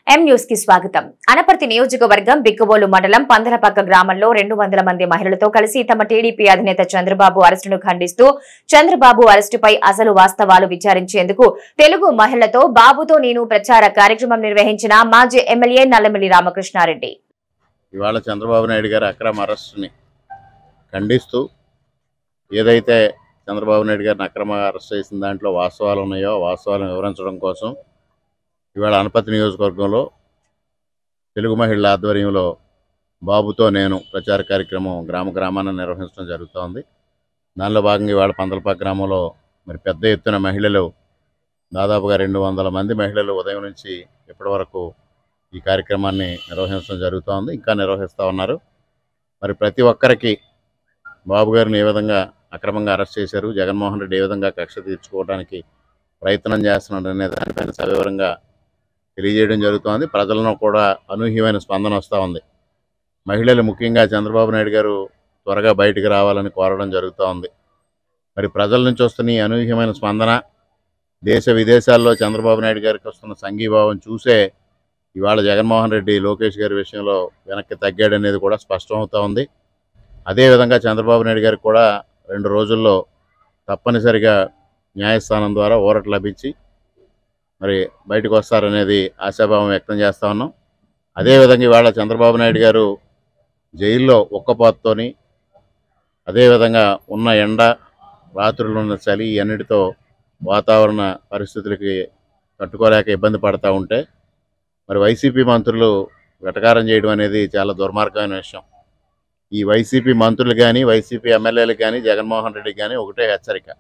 M news కి స్వాగతం అనపర్తి నియోజకవర్గం బిక్కబోలు మండలం పందలపక్క గ్రామంలో రెండు వందల మంది మహిళలతో కలిసి తమ టీడీపీ అధినేత చంద్రబాబు అరెస్టును ఖండిస్తూ చంద్రబాబు అరెస్టుపై అసలు వాస్తవాలు విచారించేందుకు తెలుగు మహిళలతో బాబుతో నేను ప్రచార కార్యక్రమం నిర్వహించిన మాజీ ఎమ్మెల్యే నల్లమిల్లి రామకృష్ణారెడ్డి ఇవాళ చంద్రబాబు నాయుడు గారి అక్రమ అరెస్ట్ని ఖండిస్తూ ఏదైతే చంద్రబాబు నాయుడు గారిని అక్రమ అరెస్ట్ చేసిన దాంట్లో వాస్తవాలు ఉన్నాయో ఆ వాస్తవాలను వివరించడం కోసం ఇవాళ అనపతి నియోజకవర్గంలో తెలుగు మహిళల ఆధ్వర్యంలో బాబుతో నేను ప్రచార కార్యక్రమం గ్రామ గ్రామాన్ని నిర్వహించడం జరుగుతోంది దానిలో భాగంగా ఇవాళ పందలపాక గ్రామంలో మరి పెద్ద ఎత్తున మహిళలు దాదాపుగా రెండు వందల మంది మహిళలు ఉదయం నుంచి ఇప్పటి వరకు ఈ కార్యక్రమాన్ని నిర్వహించడం జరుగుతోంది ఇంకా నిర్వహిస్తూ ఉన్నారు మరి ప్రతి ఒక్కరికి బాబు గారిని ఏ విధంగా అక్రమంగా అరెస్ట్ చేశారు జగన్మోహన్ రెడ్డి ఏ విధంగా కక్ష తీర్చుకోవడానికి ప్రయత్నం చేస్తున్నాడు అనే దానిపైన సవివరంగా తెలియజేయడం జరుగుతోంది ప్రజలను కూడా అనూహ్యమైన స్పందన వస్తూ ఉంది మహిళలు ముఖ్యంగా చంద్రబాబు నాయుడు గారు త్వరగా బయటికి రావాలని కోరడం జరుగుతూ ఉంది మరి ప్రజల నుంచి వస్తున్న ఈ అనూహ్యమైన స్పందన దేశ విదేశాల్లో చంద్రబాబు నాయుడు గారికి వస్తున్న సంఘీభావం చూసే ఇవాళ జగన్మోహన్ రెడ్డి లోకేష్ గారి విషయంలో వెనక్కి తగ్గాడనేది కూడా స్పష్టమవుతా ఉంది అదేవిధంగా చంద్రబాబు నాయుడు గారికి కూడా రెండు రోజుల్లో తప్పనిసరిగా న్యాయస్థానం ద్వారా ఊరట లభించి మరి బయటకు వస్తారనేది ఆశాభావం వ్యక్తం చేస్తా ఉన్నాం అదేవిధంగా ఇవాళ చంద్రబాబు నాయుడు గారు జైల్లో ఉక్కపోతతోని అదేవిధంగా ఉన్న ఎండ రాత్రులు ఉన్న చలి అన్నిటితో వాతావరణ పరిస్థితులకి తట్టుకోలేక ఇబ్బంది పడతా ఉంటే మరి వైసీపీ మంత్రులు వెటకారం చేయడం అనేది చాలా దుర్మార్గమైన విషయం ఈ వైసీపీ మంత్రులు కానీ వైసీపీ ఎమ్మెల్యేలు కానీ జగన్మోహన్ రెడ్డి కానీ ఒకటే హెచ్చరిక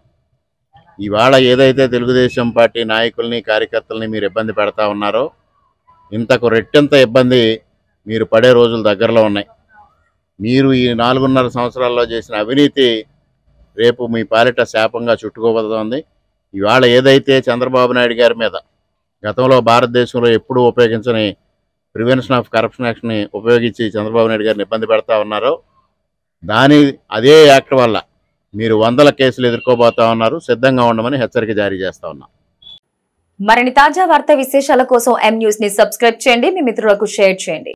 ఇవాళ ఏదైతే తెలుగుదేశం పార్టీ నాయకుల్ని కార్యకర్తల్ని మీరు ఇబ్బంది పెడతా ఉన్నారో ఇంతకు రెట్టింత ఇబ్బంది మీరు పడే రోజులు దగ్గరలో ఉన్నాయి మీరు ఈ నాలుగున్నర సంవత్సరాల్లో చేసిన అవినీతి రేపు మీ పాలిట శాపంగా చుట్టుకోబోతోంది ఇవాళ ఏదైతే చంద్రబాబు నాయుడు గారి మీద గతంలో భారతదేశంలో ఎప్పుడూ ఉపయోగించని ప్రివెన్షన్ ఆఫ్ కరప్షన్ యాక్ట్ని ఉపయోగించి చంద్రబాబు నాయుడు గారిని ఇబ్బంది పెడతా ఉన్నారో దాని అదే యాక్ట్ వల్ల మీరు వందల కేసులు ఎదుర్కోబోతా ఉన్నారు సిద్ధంగా ఉండమని హెచ్చరిక జారీ చేస్తా ఉన్నాం మరిన్ని తాజా వార్తా విశేషాల కోసం ఎం న్యూస్ ని సబ్స్క్రైబ్ చేయండి మీ మిత్రులకు షేర్ చేయండి